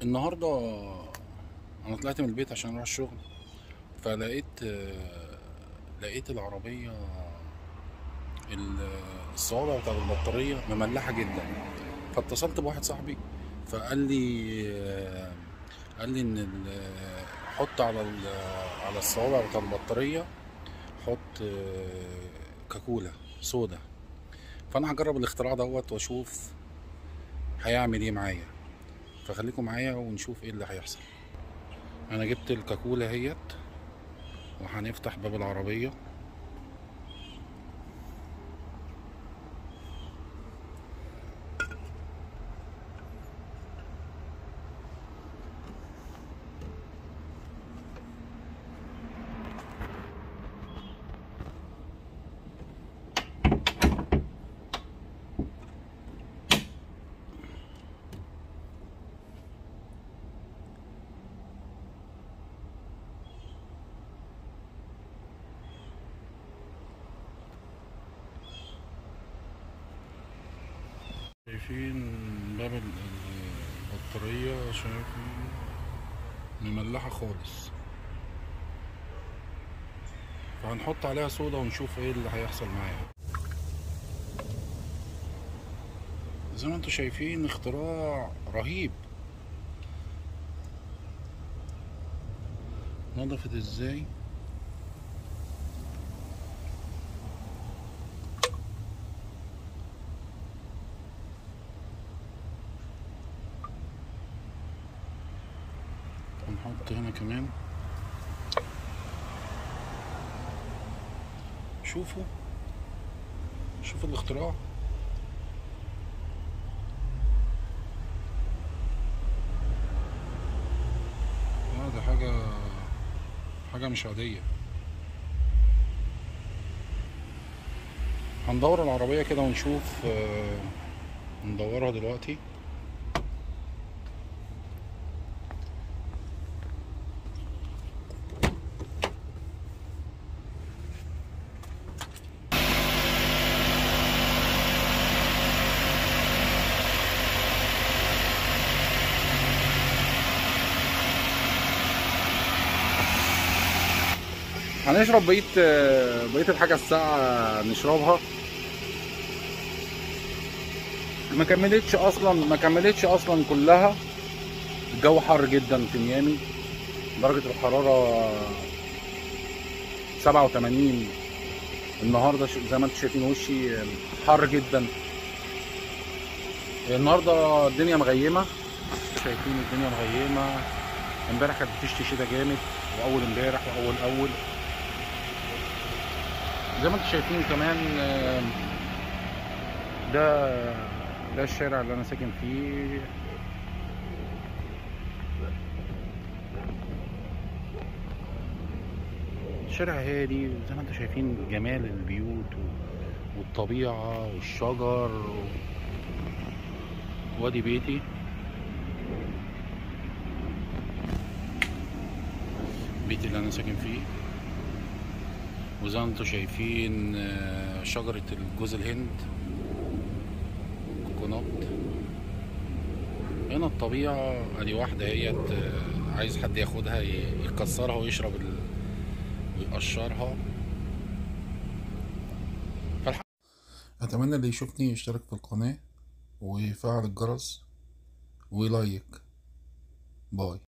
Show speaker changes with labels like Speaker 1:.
Speaker 1: النهارده انا طلعت من البيت عشان اروح الشغل فلقيت آه، لقيت العربيه ال- الصوابع بتاعت البطاريه مملحه جدا فاتصلت بواحد صاحبي فقال لي آه، قال لي ان ال- حط على ال- على الصوابع بتاع البطاريه حط آه، كاكولا صودا فانا هجرب الاختراع دوت واشوف هيعمل ايه معايا فخليكم معايا ونشوف ايه اللي هيحصل انا جبت الكاكولا اهيت وهنفتح باب العربيه شايفين باب ال- البطاريه شايفين مملحه خالص فهنحط عليها صودا ونشوف ايه اللي هيحصل معاها زي ما انتم شايفين اختراع رهيب نضفت ازاي هنحط هنا كمان شوفوا شوفوا الاختراع لا ده حاجة حاجة مش عادية هندور العربية كده ونشوف آه، ندورها دلوقتي هنشرب بقية بقية الحاجة الساقعة نشربها ما كملتش اصلا ما كملتش اصلا كلها الجو حر جدا في ميامي درجة الحرارة 87 النهارده ش- زي ما انتم شايفين وشي حر جدا النهارده الدنيا مغيمة شايفين الدنيا مغيمة امبارح كانت بتشتي شتا جامد واول امبارح واول اول زي ما انتم شايفين كمان آه، ده ده الشارع اللي انا ساكن فيه شارع هادي زي ما انتم شايفين جمال البيوت و- والطبيعة والشجر و... وادي بيتي بيتي اللي انا ساكن فيه وزي ما انتم شايفين آه، شجرة الجوز الهند كوكونات هنا الطبيعة ادي واحدة هي عايز حد ياخدها ي- يكسرها ويشرب ال... ويقشرها فالح... اتمنى اللي يشوفني يشترك في القناة ويفعل الجرس ويلايك باي